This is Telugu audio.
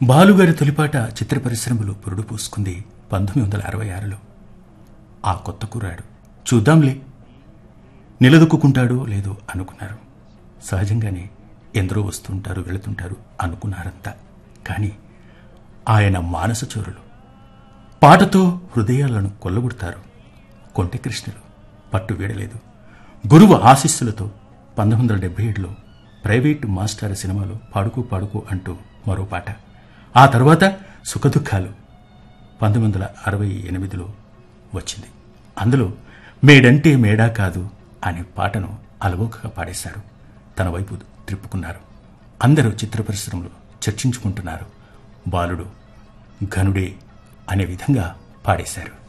బాలుగారి తొలిపాట చిత్ర పరిశ్రమలో పురుడు పూసుకుంది పంతొమ్మిది వందల అరవై ఆరులో ఆ కొత్త కుర్రాడు చూద్దాంలే నిలదొక్కుంటాడో లేదో అనుకున్నారు సహజంగానే ఎందరో వస్తుంటారు వెళుతుంటారు అనుకున్నారంతా కానీ ఆయన మానస చోరులు పాటతో హృదయాలను కొల్లగొడతారు కొంటె కృష్ణులు పట్టు వీడలేదు గురువు ఆశీస్సులతో పంతొమ్మిది వందల డెబ్బై ఏడులో ప్రైవేటు మాస్టర్ సినిమాలో పాడుకో పాడుకో అంటూ మరో పాట ఆ తర్వాత సుఖదుఖాలు పంతొమ్మిది వందల అరవై ఎనిమిదిలో వచ్చింది అందులో మేడంటే మేడా కాదు అనే పాటను అలవోకగా పాడేశారు తన వైపు త్రిప్పుకున్నారు అందరూ చిత్ర పరిశ్రమలో చర్చించుకుంటున్నారు బాలుడు ఘనుడే అనే విధంగా పాడేశారు